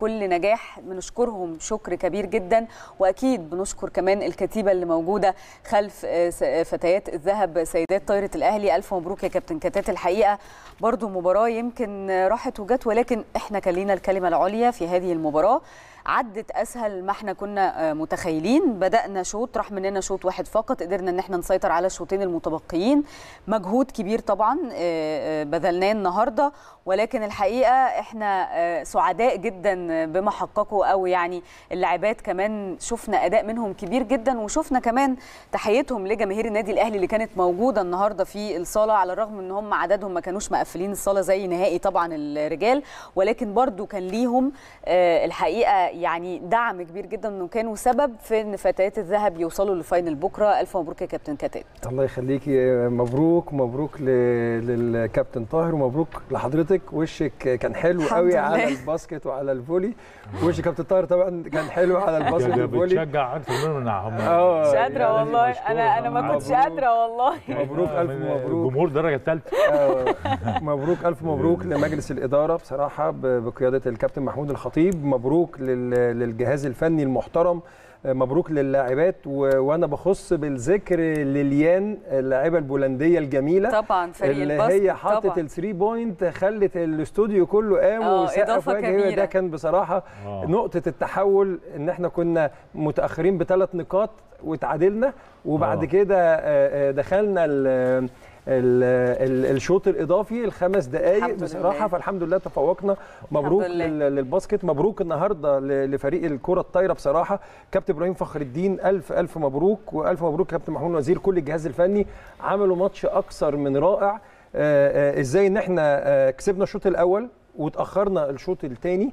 كل نجاح بنشكرهم شكر كبير جدا واكيد بنشكر كمان الكتيبه اللي موجوده خلف آه، س- آه، فتيات الذهب سيدات طايره الاهلي الف مبروك يا كابتن كتات الحقيقه برضو مباراه يمكن آه، راحت وجت ولكن احنا كان لينا الكلمه العليا في هذه المباراه عدت اسهل ما احنا كنا آه، متخيلين بدانا شوط راح مننا شوط واحد فقط قدرنا ان احنا نسيطر على الشوطين المتبقيين مجهود كبير طبعا آه، آه، بذلناه النهارده ولكن الحقيقه احنا آه، سعداء جدا بما حققوا او يعني اللاعبات كمان شفنا اداء منهم كبير جدا وشفنا كمان تحيتهم لجماهير النادي الاهلي اللي كانت موجوده النهارده في الصاله على الرغم ان هم عددهم ما كانوش مقفلين الصاله زي نهائي طبعا الرجال ولكن برضو كان ليهم آه، الحقيقه يعني دعم كبير جدا انه كانوا سبب في ان فتيات الذهب يوصلوا للفاينل بكره الف مبروك يا كابتن كتات الله يخليكي مبروك مبروك ل- للكابتن طاهر ومبروك لحضرتك وشك كان حلو الحمد قوي لله. على الباسكت وعلى الفولي وش كابتن طاهر طبعا كان حلو على الباسكت ده والفولي بتشجع عارف من هم آه، مش يعني قادره والله مشكور. انا انا ما كنتش مبروك. قادره والله مبروك الف مبروك جمهور درجه ثالثه آه، مبروك الف مبروك لمجلس الاداره بصراحه ب- بقياده الكابتن محمود الخطيب مبروك لل- للجهاز الفني المحترم آه، مبروك للاعبات و- وانا بخص بالذكر لليان اللاعبه البولنديه الجميله طبعا فريق اللي الباسكت هي حطت طبعا الثري بوينت خلت الاستوديو كله قام آه، وسقف إضافة وجه كبيرة. ده كان بصراحه آه. نقطه التحول ان احنا كنا متاخرين بثلاث نقاط وتعادلنا وبعد آه. كده آه، آه، دخلنا ال- ال- ال- الشوط الاضافي الخمس دقائق الحمد بصراحه لله. فالحمد لله تفوقنا مبروك لله. لل- للباسكت مبروك النهارده ل- لفريق الكره الطايره بصراحه كابتن ابراهيم فخر الدين الف الف مبروك والف مبروك كابتن محمود وزير كل الجهاز الفني عملوا ماتش اكثر من رائع آه، آه، ازاي ان احنا آه، كسبنا الشوط الاول وتاخرنا الشوط الثاني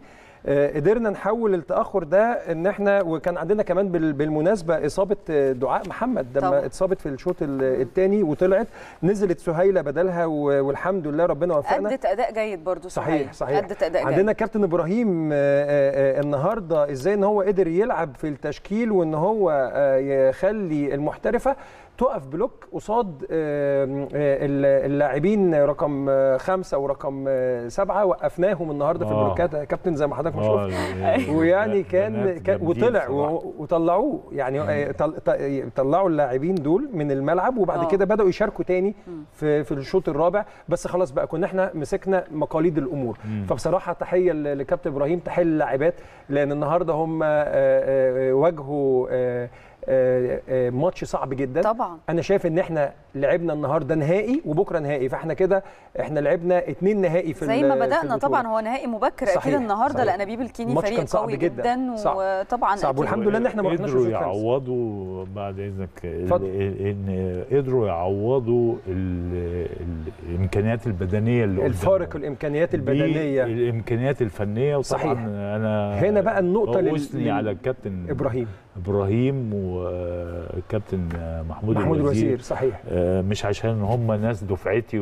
قدرنا نحول التاخر ده ان احنا وكان عندنا كمان بال- بالمناسبه اصابه آه، دعاء محمد لما طبعا. اتصابت في الشوط الثاني وطلعت نزلت سهيله بدلها و- والحمد لله ربنا وفقنا ادت اداء جيد برضو صحيح سهيل. صحيح ادت اداء جيد عندنا كابتن ابراهيم آه، آه، آه، النهارده ازاي ان هو قدر يلعب في التشكيل وان هو آه، يخلي المحترفه تقف بلوك قصاد آه، آه، اللاعبين رقم آه، خمسة ورقم آه، سبعة وقفناهم النهارده في آه. البلوكات يا كابتن زي ما حضرتك ما آه، شفت ال- ويعني لا، كان, بنات كان جامدين وطلع صراحة. و- وطلعوه يعني آه، طل- ط- طلعوا اللاعبين دول من الملعب وبعد آه. كده بداوا يشاركوا تاني في في الشوط الرابع بس خلاص بقى كنا احنا مسكنا مقاليد الامور مم. فبصراحه تحيه ل- لكابتن ابراهيم تحيه للاعبات لان النهارده هم آه، آه، واجهوا آه، آه، آه، ماتش صعب جدا طبعا انا شايف ان احنا لعبنا النهارده نهائي وبكره نهائي فاحنا كده احنا لعبنا اتنين نهائي في زي ال- ما في بدانا البطولة. طبعا هو نهائي مبكر صحيح، اكيد النهارده صحيح. لانابيب الكيني الماتش فريق كان صعب قوي جدا. جدا, صعب. وطبعا صعب أكيد والحمد لله ان احنا ما رحناش قدروا الشوط الثاني. يعوضوا بعد اذنك اتفضل. ال- ان قدروا يعوضوا ال- الامكانيات البدنيه اللي الفارق قدامهم. الامكانيات دي البدنيه الامكانيات الفنيه وطبعا صحيح. انا هنا بقى النقطة لل- اثني لل- على الكابتن ابراهيم ابراهيم والكابتن محمود, محمود الوزير الوزير صحيح آه، مش عشان هم ناس دفعتي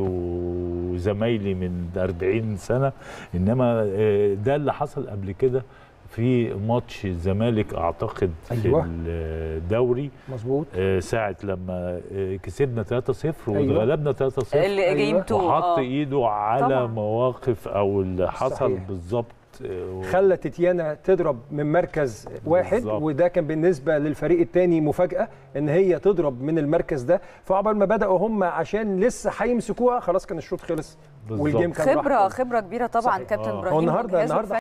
وزمايلي من 40 سنه انما آه، ده اللي حصل قبل كده في ماتش الزمالك اعتقد في أيوة. الدوري مظبوط آه، ساعه لما آه، كسبنا 3-0 أيوة. واتغلبنا 3-0 اللي أيوة. جيم 2 وحط آه. ايده على طبعاً. مواقف او اللي حصل صحيح. بالظبط آه، خلت تيتيانا تضرب من مركز واحد بالظبط. وده كان بالنسبه للفريق الثاني مفاجاه ان هي تضرب من المركز ده فعقبال ما بداوا هم عشان لسه هيمسكوها خلاص كان الشوط خلص بالظبط. والجيم كان راح خبره خالص. خبره كبيره طبعا صحيح. كابتن آه. ابراهيم هو النهارده وجهازه النهارده